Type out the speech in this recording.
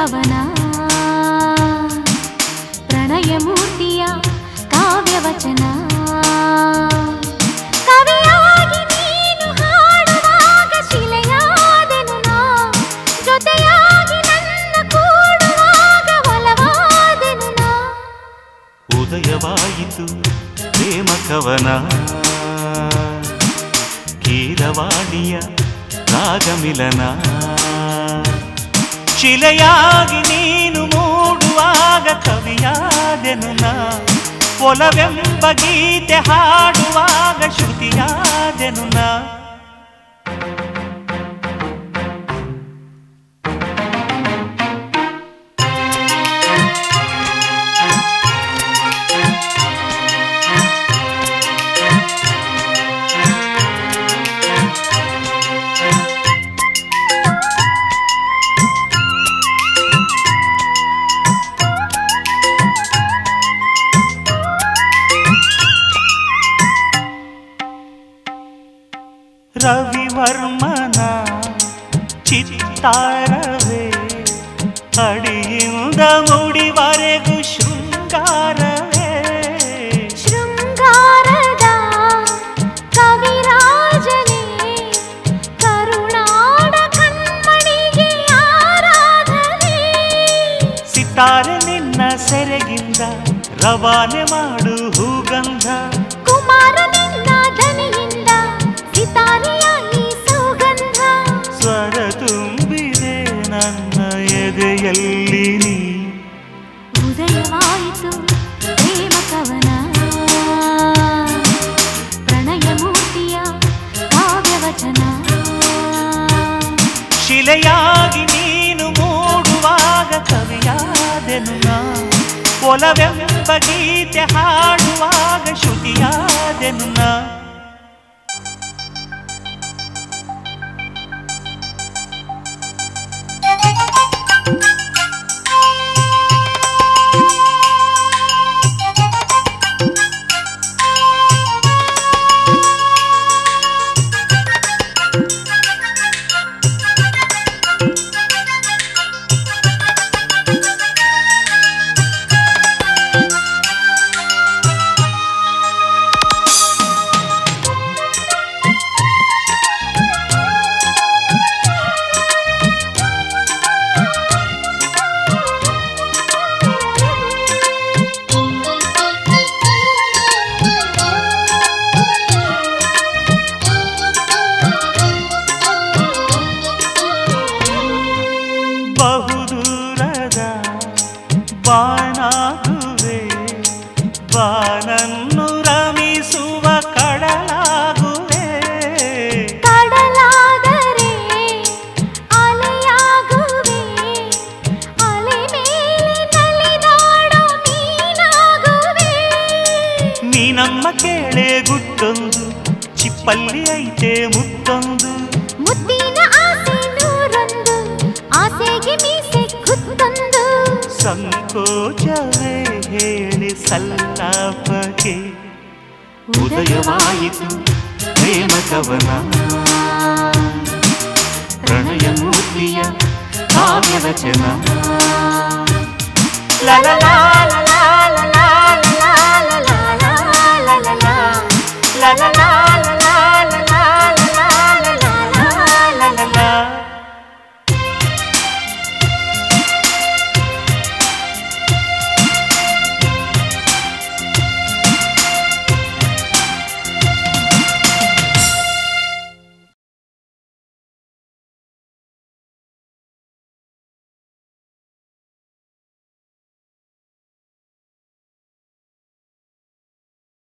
ಕವನ ಪ್ರಣಯ ಮೂರ್ತಿಯ ಕಾವ್ಯವಚನ ಕವಿಯಾಗಿ ನೀನು ಹಾಡುವಾಗ ಶಿಲೆಯಾದೆನು ನಾ ಜೊತೆಯಾಗಿ ನನ್ನ ಕೂಡುವಾಗ ಒಲವಾದೆನು ನಾ ಉದಯವಾಯಿತು ಪ್ರೇಮ ಕವನ ಕೀರವಾಣಿಯ ರಾಗಮಿಲನ ಶಿಲೆಯಾಗಿ ನೀನು ಮೂಡುವಾಗ ಕವಿಯಾದೆನು ನಾ ಒಲವೆಂಬ ಗೀತೆ ಹಾಡುವಾಗ ಶ್ರುತಿಯಾದೆನು ನಾ ರವಿವರ್ಮನ ಚಿತ್ತಾರವೇ ಅಡಿಯಿಂದ ಮುಡಿವರೆಗೂ ಶೃಂಗಾರವೇ ಶೃಂಗಾರದ ಕವಿರಾಜನೇ ಕರುಣಾಡ ಕಣ್ಮಣಿಗೆ ಆರಾಧನೆ ಸಿತಾರೆ ನಿನ್ನ ಸೆರೆಗಿಂದ ರವಾನೆ ಮಾಡು ಹೂಗಂಧ ಕುಮಾರ ನಿನ್ನ ದನಿಯಿಂದ ಸಿತಾರೆಯ ಈ ಸುಗಂಧ ಸ್ವರ ತುಂಬಿದೆ ನನ್ನ ಎದೆಯಲ್ಲಿ ನೀ ಉದಯವಾಯಿತು ಪ್ರೇಮ ಕವನ ಪ್ರಣಯ ಮೂರ್ತಿಯ ಕಾವ್ಯವಚನ ಶಿಲೆಯಾಗಿ ನೀನು ಮೂಡುವಾಗ ಕವಿಯಾದೆನು ನಾ ಒಲವೆಂಬ ಗೀತೆ ಹಾಡುವಾಗ ಶ್ರುತಿಯಾದೆನು ನಾ ಬಹುದೂರದ ಬಾನಾಗುವೆ ಬಾನನ್ನು ರಮಿಸುವ ಕಡಲಾಗುವೆ ಕಡಲಾದರೆ ಅಲೆಯಾಗುವೆ ಅಲೆ ಮೇಲೆ ನಲಿದಾಡೋ ಮೀನಾಗುವೆ ನೀನಮ್ಮ ಕೇಳೆ ಗುಟ್ಟೊಂದು ಚಿಪ್ಪಲ್ಲಿ ಐತೆ ಮುತ್ತೊಂದು ಮುದ್ದಿನ ಆಸೆ ನೂರೊಂದು ಆಸೆಗೆ ಮೀಸೆ ಕುತ್ತೊಂದು ಸಂಕೋಚವೇ ಹೇಳಿ ಸಲ್ಲಾಪಕ್ಕೆ ಉದಯವಾಯಿತು ಪ್ರೇಮ ಕವನ ಪ್ರಣಯ ಮೂರ್ತಿಯ ಕಾವ್ಯ ರಚನ ಲ ಲ ಲ ಲ ಲ ಲ ಲ ಲ ಲ ಲ ಲ ಲ ಲ ಲ ಲ ಲ ಲ